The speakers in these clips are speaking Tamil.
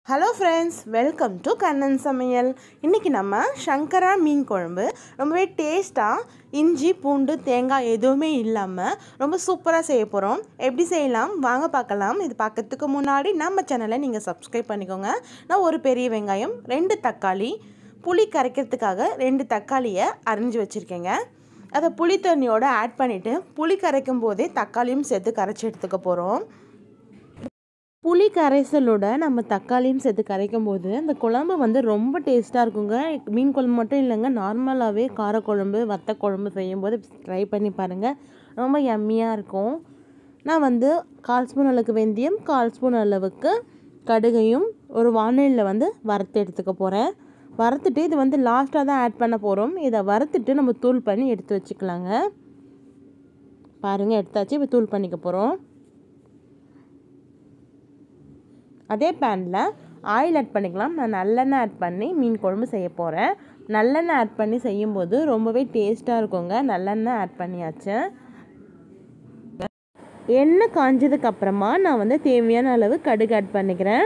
hello friends welcome to Kannan Samayal இன்றைக்கி நம்ம சங்கரா மீன் குழம்பு ரொம்பவே டேஸ்ட்டாக இஞ்சி பூண்டு தேங்காய் எதுவுமே இல்லாமல் ரொம்ப சூப்பராக செய்ய போகிறோம் எப்படி செய்யலாம் வாங்க பார்க்கலாம் இது பார்க்கறதுக்கு முன்னாடி நம்ம சேனலை நீங்கள் சப்ஸ்கிரைப் பண்ணிக்கோங்க நான் ஒரு பெரிய வெங்காயம் ரெண்டு தக்காளி புளி கரைக்கிறதுக்காக ரெண்டு தக்காளியை அரிஞ்சு வச்சுருக்கேங்க அதை புளி தண்ணியோடு ஆட் பண்ணிவிட்டு புளி கரைக்கும் போதே தக்காளியும் சேர்த்து கரைச்சி எடுத்துக்க போகிறோம் புளி கரைசலோட நம்ம தக்காளியும் சேர்த்து கரைக்கும் போது அந்த குழம்பு வந்து ரொம்ப டேஸ்ட்டாக இருக்குங்க மீன் குழம்பு மட்டும் இல்லைங்க நார்மலாகவே காரக்குழம்பு வத்த குழம்பு செய்யும்போது ட்ரை பண்ணி பாருங்கள் ரொம்ப யம்மியாக இருக்கும் நான் வந்து கால் ஸ்பூன் அளவுக்கு வெந்தயம் கால் ஸ்பூன் அளவுக்கு கடுகையும் ஒரு வானிலையில் வந்து வறுத்து எடுத்துக்க போகிறேன் வறுத்துட்டு இது வந்து லாஸ்ட்டாக தான் ஆட் பண்ண போகிறோம் இதை வறுத்துட்டு நம்ம தூள் பண்ணி எடுத்து வச்சுக்கலாங்க பாருங்கள் எடுத்தாச்சு இப்போ தூள் பண்ணிக்க போகிறோம் அதே பேனில் ஆயில் ஆட் பண்ணிக்கலாம் நான் நல்லெண்ணெய் ஆட் பண்ணி மீன் குழம்பு செய்ய போகிறேன் நல்லெண்ணெய் ஆட் பண்ணி செய்யும்போது ரொம்பவே டேஸ்ட்டாக இருக்குங்க நல்லெண்ணெய் ஆட் பண்ணியாச்சு எண்ணெய் காஞ்சதுக்கு அப்புறமா நான் வந்து தேவையான அளவு கடுகு ஆட் பண்ணிக்கிறேன்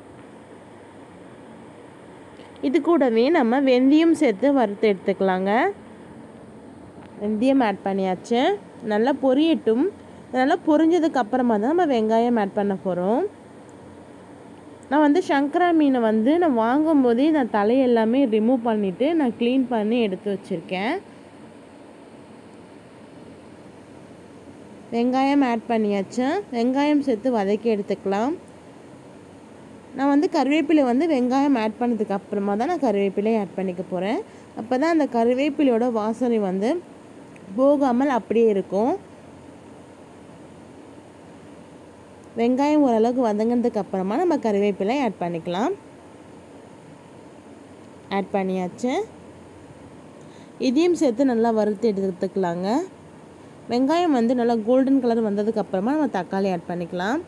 இது கூடவே நம்ம வெந்தயம் சேர்த்து வறுத்து எடுத்துக்கலாங்க வெந்தயம் ஆட் பண்ணியாச்சு நல்லா பொரியட்டும் நல்லா பொரிஞ்சதுக்கு அப்புறமா தான் நம்ம வெங்காயம் ஆட் பண்ண போகிறோம் நான் வந்து சங்கரா மீனை வந்து நான் வாங்கும்போதே நான் தலையெல்லாமே ரிமூவ் பண்ணிவிட்டு நான் க்ளீன் பண்ணி எடுத்து வச்சுருக்கேன் வெங்காயம் ஆட் பண்ணியாச்சு வெங்காயம் சேர்த்து வதக்கி எடுத்துக்கலாம் நான் வந்து கருவேப்பிலை வந்து வெங்காயம் ஆட் பண்ணதுக்கு அப்புறமா தான் நான் கருவேப்பிலை ஆட் பண்ணிக்க போகிறேன் அப்போ தான் அந்த கருவேப்பிலையோட வாசனை வந்து போகாமல் அப்படியே இருக்கும் வெங்காயம் ஓரளவுக்கு வதங்கினதுக்கு அப்புறமா நம்ம கருவேப்பிலை ஆட் பண்ணிக்கலாம் ஆட் பண்ணியாச்சு இதையும் சேர்த்து நல்லா வறுத்து எடுத்துக்கலாங்க வெங்காயம் வந்து நல்லா கோல்டன் கலர் வந்ததுக்கு அப்புறமா நம்ம தக்காளி ஆட் பண்ணிக்கலாம்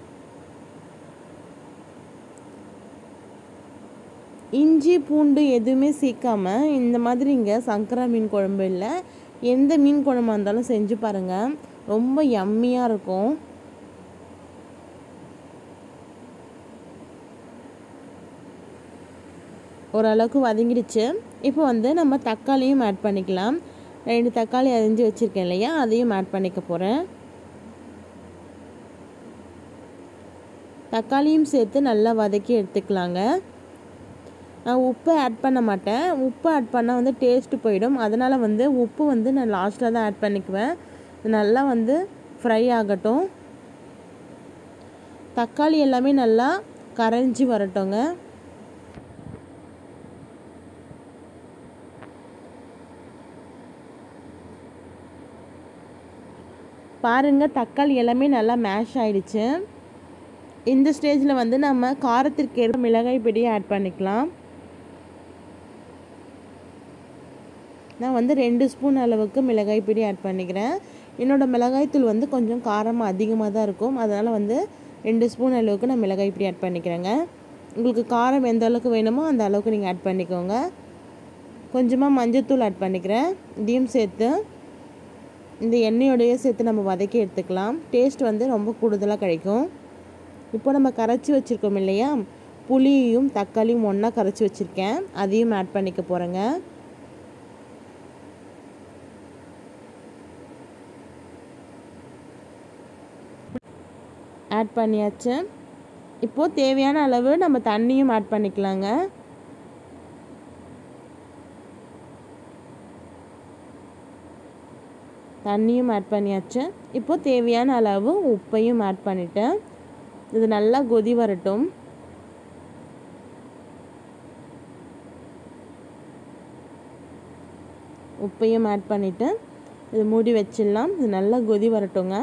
இஞ்சி பூண்டு எதுவுமே சேர்க்காமல் இந்த மாதிரி இங்கே சங்கரா மீன் குழம்பு இல்லை எந்த மீன் குழம்பு இருந்தாலும் செஞ்சு பாருங்கள் ரொம்ப யம்மியாக இருக்கும் ஓரளவுக்கு வதங்கிடுச்சு இப்போ வந்து நம்ம தக்காளியும் ஆட் பண்ணிக்கலாம் ரெண்டு தக்காளி அரிஞ்சு வச்சுருக்கேன் இல்லையா அதையும் ஆட் பண்ணிக்க போகிறேன் தக்காளியும் சேர்த்து நல்லா வதக்கி எடுத்துக்கலாங்க நான் உப்பு ஆட் பண்ண மாட்டேன் உப்பு ஆட் பண்ணால் வந்து டேஸ்ட்டு போயிடும் அதனால் வந்து உப்பு வந்து நான் லாஸ்ட்டில் தான் ஆட் பண்ணிக்குவேன் நல்லா வந்து ஃப்ரை ஆகட்டும் தக்காளி எல்லாமே நல்லா கரைஞ்சி வரட்டுங்க பாருங்கள் தக்காளி எல்லாமே நல்லா மேஷ் ஆகிடுச்சு இந்த ஸ்டேஜில் வந்து நம்ம காரத்திற்கு ஏற்ப மிளகாய் பொடியை ஆட் பண்ணிக்கலாம் நான் வந்து ரெண்டு ஸ்பூன் அளவுக்கு மிளகாய் பொடி ஆட் பண்ணிக்கிறேன் என்னோடய மிளகாய்த்தூள் வந்து கொஞ்சம் காரமாக அதிகமாக தான் இருக்கும் அதனால் வந்து ரெண்டு ஸ்பூன் அளவுக்கு நான் மிளகாய் பொடி ஆட் பண்ணிக்கிறேங்க உங்களுக்கு காரம் எந்த அளவுக்கு வேணுமோ அந்த அளவுக்கு நீங்கள் ஆட் பண்ணிக்கோங்க கொஞ்சமாக மஞ்சத்தூள் ஆட் பண்ணிக்கிறேன் இதையும் சேர்த்து இந்த எண்ணெயோடையே சேர்த்து நம்ம வதக்கி எடுத்துக்கலாம் டேஸ்ட் வந்து ரொம்ப கூடுதலாக கிடைக்கும் இப்போ நம்ம கரைச்சி வச்சுருக்கோம் இல்லையா புளியும் தக்காளியும் ஒன்றா கரைச்சி வச்சுருக்கேன் அதையும் ஆட் பண்ணிக்க போகிறேங்க ஆட் பண்ணியாச்சு இப்போது தேவையான அளவு நம்ம தண்ணியும் ஆட் பண்ணிக்கலாங்க தண்ணியும் ஆட் பண்ணியாச்சு இப்போது தேவையான அளவு உப்பையும் ஆட் பண்ணிவிட்டேன் இது நல்லா கொதி வரட்டும் உப்பையும் ஆட் பண்ணிவிட்டு இது மூடி வச்சிடலாம் இது நல்லா கொதி வரட்டுங்க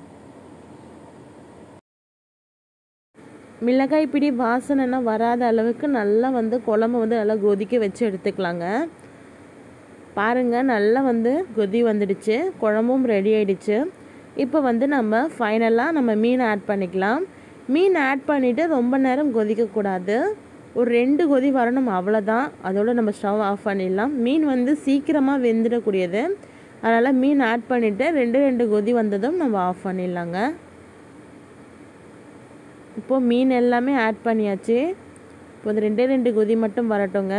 மிளகாய் பிடி வாசனைனா வராத அளவுக்கு நல்லா வந்து குழம்பு வந்து நல்லா கொதிக்க வச்சு எடுத்துக்கலாங்க பாருங்கள் நல்லா வந்து கொதி வந்துடுச்சு குழம்பும் ரெடி ஆயிடுச்சு இப்போ வந்து நம்ம ஃபைனலாக நம்ம மீன் ஆட் பண்ணிக்கலாம் மீன் ஆட் பண்ணிவிட்டு ரொம்ப நேரம் கொதிக்கக்கூடாது ஒரு ரெண்டு கொதி வரணும் அவ்வளோதான் அதோடு நம்ம ஸ்டவ் ஆஃப் பண்ணிடலாம் மீன் வந்து சீக்கிரமாக வெந்துடக்கூடியது அதனால் மீன் ஆட் பண்ணிவிட்டு ரெண்டு ரெண்டு கொதி வந்ததும் நம்ம ஆஃப் பண்ணிடலாங்க இப்போது மீன் எல்லாமே ஆட் பண்ணியாச்சு இப்போ வந்து ரெண்டே ரெண்டு கொதி மட்டும் வரட்டுங்க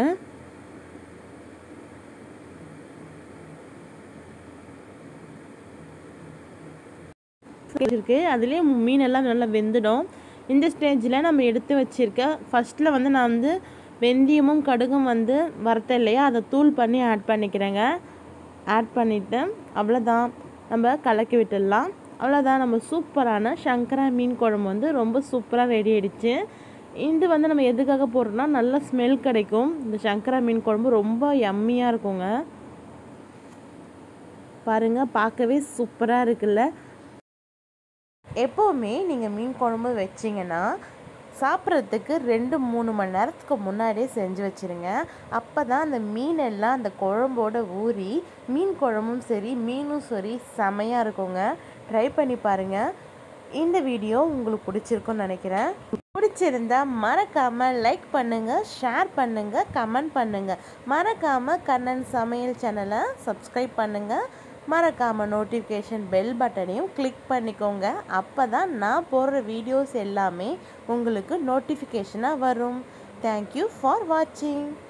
இருக்கு அதுலேயே மீன் எல்லாம் நல்லா வெந்துடும் இந்த ஸ்டேஜில் நம்ம எடுத்து வச்சிருக்க ஃபஸ்ட்டில் வந்து நான் வந்து வெந்தயமும் கடுகும் வந்து வறுத்த இல்லையா அதை தூள் பண்ணி ஆட் பண்ணிக்கிறேங்க ஆட் பண்ணிவிட்டு அவ்வளோதான் நம்ம கலக்கி விட்டுடலாம் அவ்வளோதான் நம்ம சூப்பரான சங்கரா மீன் குழம்பு வந்து ரொம்ப சூப்பராக ரெடி ஆயிடுச்சு இது வந்து நம்ம எதுக்காக போடுறோம்னா நல்ல ஸ்மெல் கிடைக்கும் இந்த சங்கரா மீன் குழம்பு ரொம்ப யம்மியாக இருக்குங்க பாருங்கள் பார்க்கவே சூப்பராக இருக்குல்ல எப்போவுமே நீங்கள் மீன் குழம்பு வச்சிங்கன்னா சாப்பிட்றதுக்கு ரெண்டு மூணு மணி நேரத்துக்கு முன்னாடியே செஞ்சு வச்சுருங்க அப்போ தான் அந்த மீன் எல்லாம் அந்த குழம்போட ஊறி மீன் குழம்பும் சரி மீனும் சரி செமையாக இருக்குங்க ட்ரை பண்ணி பாருங்கள் இந்த வீடியோ உங்களுக்கு பிடிச்சிருக்குன்னு நினைக்கிறேன் பிடிச்சிருந்தா மறக்காமல் லைக் பண்ணுங்கள் ஷேர் பண்ணுங்கள் கமெண்ட் பண்ணுங்கள் மறக்காமல் கண்ணன் சமையல் சேனலை சப்ஸ்கிரைப் பண்ணுங்கள் மறக்காமல் நோட்டிஃபிகேஷன் பெல் பட்டனையும் கிளிக் பண்ணிக்கோங்க அப்போ தான் நான் போடுற வீடியோஸ் எல்லாமே உங்களுக்கு நோட்டிஃபிகேஷனாக வரும் தேங்க்யூ ஃபார் வாட்சிங்